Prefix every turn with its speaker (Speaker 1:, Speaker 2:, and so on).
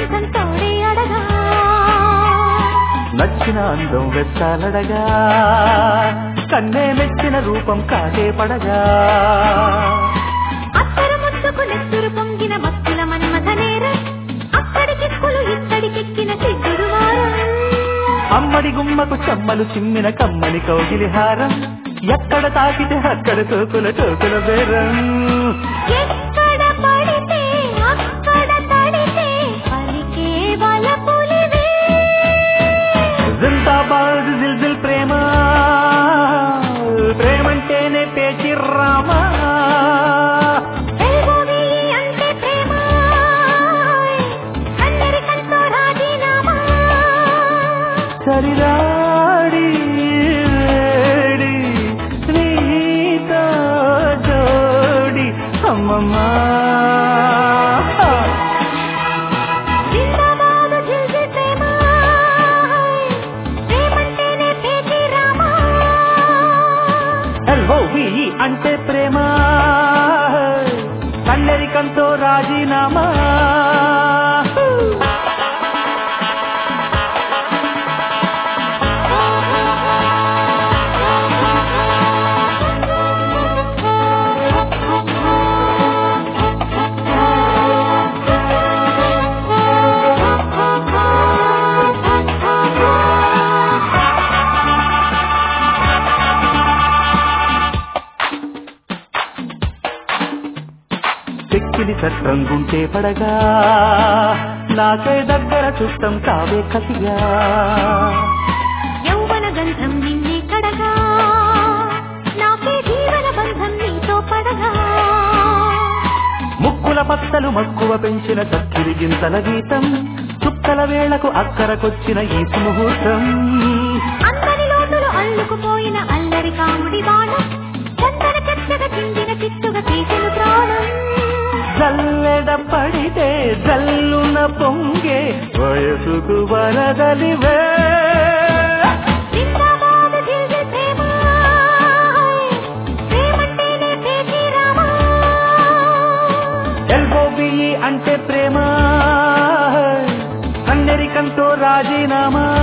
Speaker 1: అమృతం తోడే అడగా
Speaker 2: నచ్చిన అందం వెచ్చాలడగా కన్నే మెచ్చిన రూపం కాదే పడగా
Speaker 1: అత్తరు ముద్దుకు నెత్తురు పొంగిన భక్తుల మన్మథ నేరం అక్కడి చిక్కులు ఇక్కడికెక్కిన సిద్ధుడు వారం
Speaker 2: అమ్మడి గుమ్మకు చెమ్మలు చిమ్మిన కమ్మని కౌగిలి హారం ఎక్కడ తాకితే అక్కడ సోకుల టోకుల బేరం
Speaker 1: ఎక్కడ పడితే అక్కడ తడితే పలికే వలపులివే
Speaker 2: జిందాబాద్ జిల్జిల్ ప్రేమ ప్రేమంటేనే పేచి రామా
Speaker 1: ఎల్బోవి అంటే ప్రేమ అందరికంతో రాజీనామా
Speaker 2: సరిరాడి వేడి నీతో జోడి అమ్మమ్మా
Speaker 1: జిందాబాదు జిల్జి ప్రేమ ప్రేమంటేనే పేచి రామా
Speaker 2: ఎల్ఓవి అంటే ప్రేమ కన్నెరికంతో రాజీనామా చెక్కిలి చట్రంగుంటే పడగా నాకే దగ్గర చుట్టం కావే కసిగా
Speaker 1: యౌవన గంధం నిన్నే కడగా నాకే జీవన బంధం నీతో పడగా
Speaker 2: ముక్కుల పత్తలు మక్కువ పెంచిన చక్కిరి గింతల గీతం చుక్కల వేళకు అక్కరకొచ్చిన ఈ ముహూర్తం
Speaker 1: అందరి లోతులు అల్లుకుపోయిన అల్లరి కాముడి బాణం చందన చెత్తగా చిందిన చిత్తుగా తీసిన ప్రాణం
Speaker 2: జల్లెడ పడితే జల్లున పొంగే వయసుకు వరదలివే
Speaker 1: జిందాబాదు జిల్జి ప్రేమ ప్రేమంటేనే పేచి రామా
Speaker 2: ఎల్బోబిఈ అంటే ప్రేమ కన్నెరికంతో రాజీనామా